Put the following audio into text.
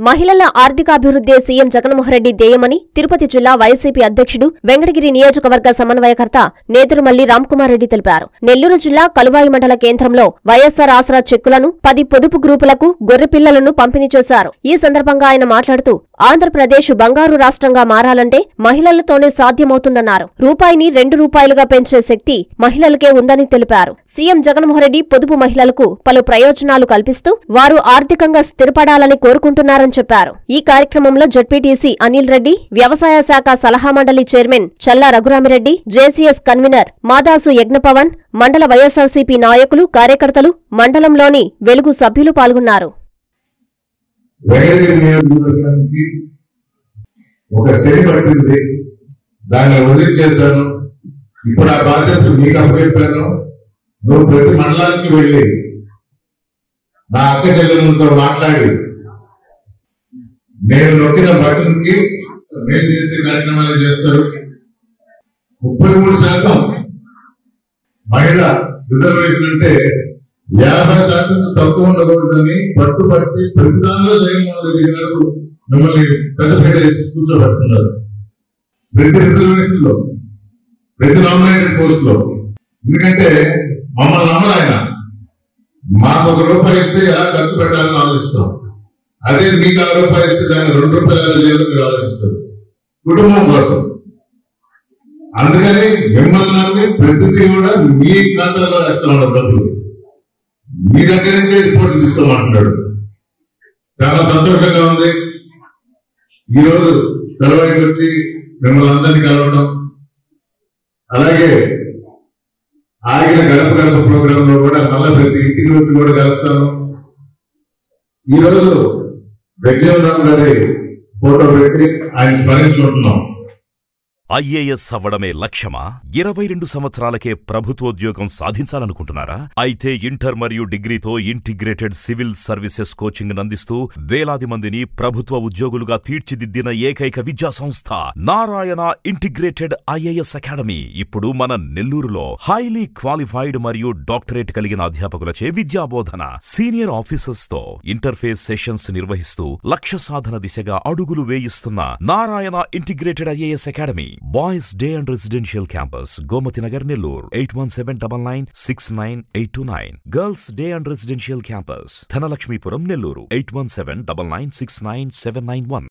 మహిళల ఆర్థికాభివృద్ధే సీఎం జగన్మోహన్ రెడ్డి ధ్యేయమని తిరుపతి జిల్లా వైసీపీ అధ్యక్షుడు వెంకటగిరి నియోజకవర్గ సమన్వయకర్త నేదురుమల్లి రామ్కుమార్ రెడ్డి తెలిపారు నెల్లూరు జిల్లా కలువాయి మండల కేంద్రంలో వైఎస్సార్ ఆసరా చెక్కులను పది పొదుపు గ్రూపులకు గొర్రె పిల్లలను పంపిణీ చేశారు ఈ సందర్భంగా ఆయన మాట్లాడుతూ ఆంధ్రప్రదేశ్ బంగారు రాష్ట్రంగా మారాలంటే మహిళలతోనే సాధ్యమవుతుందన్నారు రూపాయిని రెండు రూపాయలుగా పెంచే శక్తి మహిళలకే ఉందని తెలిపారు సీఎం జగన్మోహన్ రెడ్డి పొదుపు మహిళలకు పలు ప్రయోజనాలు కల్పిస్తూ వారు ఆర్థికంగా స్థిరపడాలని కోరుకుంటున్నారని చెప్పారు ఈ కార్యక్రమంలో జడ్పీటీసీ అనిల్ రెడ్డి వ్యవసాయ శాఖ సలహా మండలి chairman Challa Raghuramireddy JCS convener Madasu Yagnapavan మండల వైఎస్సార్సీపీ నాయకులు కార్యకర్తలు మండలంలోని వెలుగు సభ్యులు పాల్గొన్నారు వెంకటగిరి నియోజకవర్గానికి ఒక శని పట్టింది దాన్ని వదిలించేశాను ఇప్పుడు ఆ బాధ్యత మీకు అప్పచెప్పాను నువ్వు ప్రతి మండలానికి వెళ్ళి నా అక్క చెల్లెలతో మాట్లాడి నేను నొక్కిన బటన్ కి మేలు చేసే కార్యక్రమాలు చేస్తారు ముప్పై మూడు శాతం మహిళ రిజర్వేషన్ అంటే యాభై శాతం తక్కువ ఉండకూడదని పట్టుబట్టి ప్రతి దానిలో జగన్మోహన్ రెడ్డి గారు మిమ్మల్ని పెద్దపేట వేసి కూర్చోబెట్టున్నారు ప్రతి రిజర్వేషన్ లో ప్రతి నామినేటెడ్ పోస్ట్ లో ఎందుకంటే మమ్మల్ని నమ్మరు ఆయన మాకు ఒక రూపాయి ఇస్తే ఎలా ఖర్చు పెట్టాలని ఆలోచిస్తాం అదే మీకు ఆ రూపాయి ఇస్తే దాన్ని రెండు రూపాయలు ఎలా చేయాలో మీరు ఆలోచిస్తారు కుటుంబం కోసం అందుకని మిమ్మల్ని నమ్మి ప్రతిదీ కూడా మీ ఖాతాలో వేస్తా ఉన్నారు డబ్బులు మీ దగ్గర నుంచే రిపోర్ట్ తీసుకోమంటున్నాడు చాలా సంతోషంగా ఉంది ఈరోజు తెలవాయికి వచ్చి మిమ్మల్ని అందరినీ కలవడం అలాగే ఆగిన గడప గడప ప్రోగ్రామ్ లో కూడా మళ్ళా ప్రతి ఇంటికి వచ్చి కూడా కలుస్తాను ఈరోజు వెంకటరామ్ గారి ఫోటో పెట్టి ఆయన స్మరించుకుంటున్నాం ఐఏఎస్ అవ్వడమే లక్ష్యమా ఇరవై రెండు సంవత్సరాలకే ప్రభుత్వోద్యోగం సాధించాలనుకుంటున్నారా అయితే ఇంటర్ మరియు డిగ్రీతో ఇంటిగ్రేటెడ్ సివిల్ సర్వీసెస్ కోచింగ్ అందిస్తూ వేలాది మందిని ప్రభుత్వ ఉద్యోగులుగా తీర్చిదిద్దిన ఏకైక విద్యా సంస్థ నారాయణ ఇంటిగ్రేటెడ్ ఐఏఎస్ అకాడమీ ఇప్పుడు మన నెల్లూరులో హైలీ క్వాలిఫైడ్ మరియు డాక్టరేట్ కలిగిన అధ్యాపకులచే విద్యాబోధన సీనియర్ ఆఫీసర్స్ తో ఇంటర్ఫేస్ సెషన్స్ నిర్వహిస్తూ లక్ష్య సాధన దిశగా అడుగులు వేయిస్తున్న Narayana integrated IAS academy boys day and residential campus Gomathi Nagar Nellore eight one seven double nine six nine eight two nine girls day and residential campus Dhanalakshmipuram Nellore eight one seven double nine six nine seven nine one